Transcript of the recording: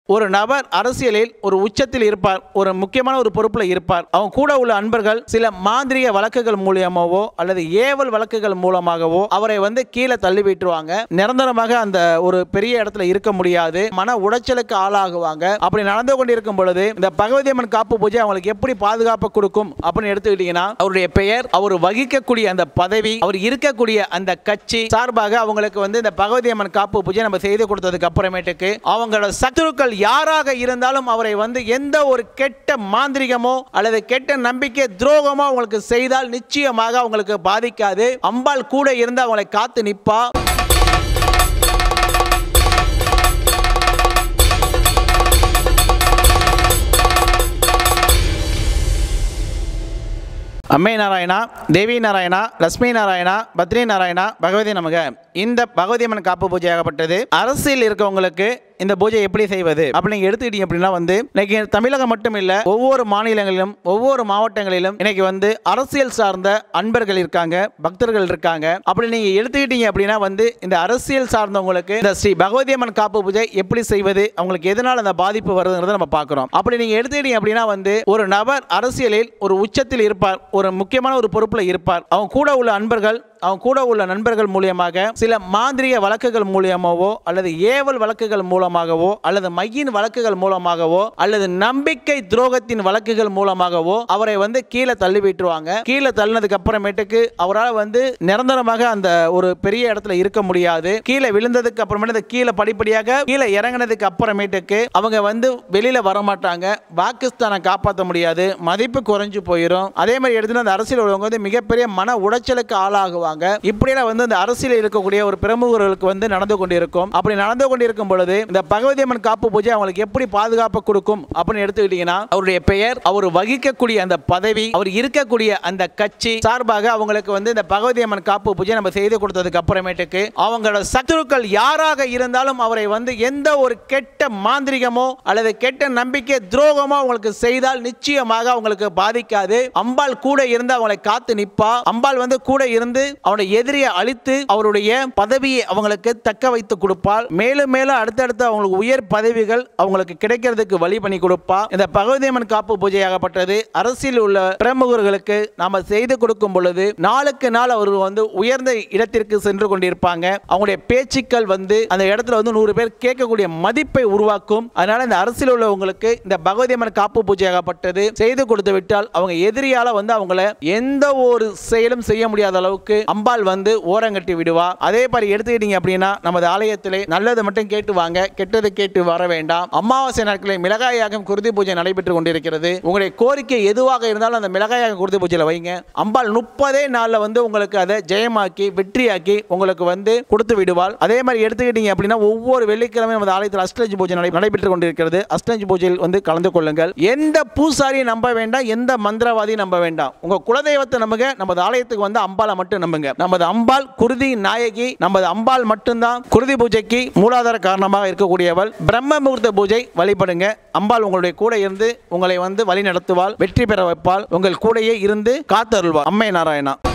ஒரு நபர் அரசியலில் ஒரு உச்சத்தில் இருப்பார் ஒரு முக்கியமான ஒரு பொறுப்புல இருப்பார் அவங்க கூட உள்ள அன்பர்கள் சில மாந்திரிக வழக்குகள் மூலியமாவோ அல்லது ஏவல் வழக்குகள் மூலமாகவோ அவரை வந்து கீழே தள்ளி விட்டுருவாங்க நிரந்தரமாக அந்த ஒரு பெரிய இடத்துல இருக்க முடியாது மன உளைச்சலுக்கு ஆளாகுவாங்க அப்படி நடந்து கொண்டிருக்கும் பொழுது இந்த பகவதி அம்மன் காப்பு பூஜை அவங்களுக்கு எப்படி பாதுகாப்பு கொடுக்கும் அப்படின்னு எடுத்துக்கிட்டீங்கன்னா அவருடைய பெயர் அவர் வகிக்கக்கூடிய அந்த பதவி அவர் இருக்கக்கூடிய அந்த கட்சி சார்பாக அவங்களுக்கு வந்து இந்த பகவதி அம்மன் காப்பு பூஜை நம்ம செய்து கொடுத்ததுக்கு அப்புறமேட்டுக்கு அவங்களோட சத்துருக்கள் யாராக இருந்தாலும் அவரை வந்து எந்த ஒரு கெட்ட மாந்திரிகமோ அல்லது கெட்ட நம்பிக்கை துரோகமோ அவங்களுக்கு செய்தால் நிச்சயமாக அவங்களுக்கு பாதிக்காது அம்பாள் கூட இருந்து அவங்களை காத்து நிப்பா அம்மை நாராயணா தேவி நாராயணா லட்சுமி நாராயணா பத்ரி நாராயணா பகவதி நமக இந்த பகவதி அம்மன் காப்பு பூஜையாகப்பட்டது அரசியல் இருக்கவங்களுக்கு இந்த பூஜை எப்படி செய்வது அப்படி நீங்க எடுத்துக்கிட்டீங்க அப்படின்னா வந்து இன்னைக்கு தமிழகம் மட்டும் இல்ல ஒவ்வொரு மாநிலங்களிலும் ஒவ்வொரு மாவட்டங்களிலும் இன்னைக்கு வந்து அரசியல் சார்ந்த அன்பர்கள் இருக்காங்க பக்தர்கள் இருக்காங்க அப்படி நீங்க எடுத்துக்கிட்டீங்க அப்படின்னா வந்து இந்த அரசியல் சார்ந்தவங்களுக்கு இந்த ஸ்ரீ பகவதி அம்மன் காப்பு பூஜை எப்படி செய்வது அவங்களுக்கு எதனால் அந்த பாதிப்பு வருதுங்கிறத நம்ம பார்க்குறோம் அப்படி நீங்க எடுத்துக்கிட்டீங்க அப்படின்னா வந்து ஒரு நபர் அரசியலில் ஒரு உச்சத்தில் இருப்பார் ஒரு முக்கியமான ஒரு பொறுப்புல இருப்பார் அவங்க கூட உள்ள அன்பர்கள் அவங்க கூட உள்ள நண்பர்கள் மூலியமாக சில மாந்திரிக வழக்குகள் மூலியமாவோ அல்லது ஏவல் வழக்குகள் மூலமாகவோ அல்லது மையின் வழக்குகள் மூலமாகவோ அல்லது நம்பிக்கை துரோகத்தின் வழக்குகள் மூலமாகவோ அவரை வந்து கீழே தள்ளி விட்டுருவாங்க கீழே தள்ளினதுக்கு அப்புறமேட்டுக்கு அவரால் வந்து நிரந்தரமாக அந்த ஒரு பெரிய இடத்துல இருக்க முடியாது கீழே விழுந்ததுக்கு அப்புறமேட்டு கீழே படிப்படியாக கீழே இறங்கினதுக்கு அப்புறமேட்டுக்கு அவங்க வந்து வெளியில வர மாட்டாங்க பாகிஸ்தானை காப்பாற்ற முடியாது மதிப்பு குறைஞ்சு போயிடும் அதே மாதிரி எடுத்துட்டு அந்த அரசியல் உள்ளவங்க வந்து மிகப்பெரிய மன உளைச்சலுக்கு ஆளாகுவாங்க இப்படியெல்லாம் வந்து இந்த அரசியல் இருக்கக்கூடிய ஒரு பிரமுகர்களுக்கு வந்து நடந்து கொண்டிருக்கும் அப்படி நடந்து கொண்டிருக்கும் பொழுது இந்த பகவதி அம்மன் காப்பு பூஜை அவங்களுக்கு எப்படி பாதுகாப்பு கொடுக்கும் அப்படின்னு எடுத்துக்கிட்டீங்கன்னா அவருடைய பெயர் அவர் வகிக்கக்கூடிய அந்த பதவி அவர் இருக்கக்கூடிய அந்த கட்சி சார்பாக அவங்களுக்கு வந்து இந்த பகவதி அம்மன் காப்பு பூஜை நம்ம செய்து கொடுத்ததுக்கு அப்புறமேட்டுக்கு அவங்களோட சத்துருக்கள் யாராக இருந்தாலும் அவரை வந்து எந்த ஒரு கெட்ட மாந்திரிகமோ அல்லது கெட்ட நம்பிக்கை துரோகமோ அவங்களுக்கு செய்தால் நிச்சயமாக அவங்களுக்கு பாதிக்காது அம்பாள் கூட இருந்து அவங்களை காத்து நிப்பா அம்பாள் வந்து கூட இருந்து அவனுடைய எதிரியை அழித்து அவருடைய பதவியை அவங்களுக்கு தக்க வைத்து கொடுப்பாள் மேலும் மேலும் அடுத்தடுத்து அவங்களுக்கு உயர் பதவிகள் அவங்களுக்கு கிடைக்கிறதுக்கு வழி பண்ணி கொடுப்பா இந்த பகவதி அம்மன் காப்பு பூஜையாகப்பட்டது அரசியல் உள்ள பிரமுகர்களுக்கு நாம செய்து கொடுக்கும் பொழுது நாளுக்கு நாள் அவர்கள் வந்து உயர்ந்த இடத்திற்கு சென்று கொண்டிருப்பாங்க அவங்களுடைய பேச்சுக்கள் வந்து அந்த இடத்துல வந்து நூறு பேர் கேட்கக்கூடிய மதிப்பை உருவாக்கும் அதனால இந்த அரசியல் உள்ளவங்களுக்கு இந்த பகவதி அம்மன் காப்பு பூஜையாகப்பட்டது செய்து கொடுத்து விட்டால் அவங்க எதிரியால வந்து அவங்கள எந்த ஒரு செயலும் செய்ய முடியாத அளவுக்கு அம்பாள் வந்து ஓரங்கட்டி விடுவா அதே மாதிரி எடுத்துக்கிட்டீங்க அப்படின்னா நமது ஆலயத்திலே நல்லது மட்டும் கேட்டு வாங்க கெட்டது கேட்டு வர வேண்டாம் அமாவாசை நாட்களில் மிளகாயாகம் குருதி பூஜை நடைபெற்று கொண்டிருக்கிறது உங்களுடைய கோரிக்கை எதுவாக இருந்தாலும் அந்த மிளகாயாக குருதி பூஜையில் வைங்க அம்பாள் முப்பதே நாளில் வந்து உங்களுக்கு அதை ஜெயமாக்கி வெற்றியாக்கி உங்களுக்கு வந்து கொடுத்து விடுவாள் அதே மாதிரி எடுத்துக்கிட்டீங்க அப்படின்னா ஒவ்வொரு வெள்ளிக்கிழமை நமது ஆலயத்தில் அஷ்டலட்ச பூஜை நடை நடைபெற்று கொண்டிருக்கிறது அஷ்டலட்ச பூஜையில் வந்து கலந்து கொள்ளுங்கள் எந்த பூசாரியும் நம்ப வேண்டாம் எந்த மந்திரவாதியும் நம்ப வேண்டாம் உங்க குலதெய்வத்தை நம்புங்க நமது ஆலயத்துக்கு வந்து அம்பாளை மட்டும் நம்புங்க நமது அம்பாள் குருதி நாயகி நமது அம்பாள் மட்டும்தான் குருதி பூஜைக்கு மூலாதார காரணமாக இருக்கக்கூடியவள் பிரம்ம முகூர்த்த பூஜை வழிபடுங்க அம்பாள் உங்களுடைய கூட இருந்து உங்களை வந்து வழி நடத்துவாள் வெற்றி பெற வைப்பாள் உங்கள் கூடையே இருந்து காத்தருள்வாள் அம்மை நாராயணா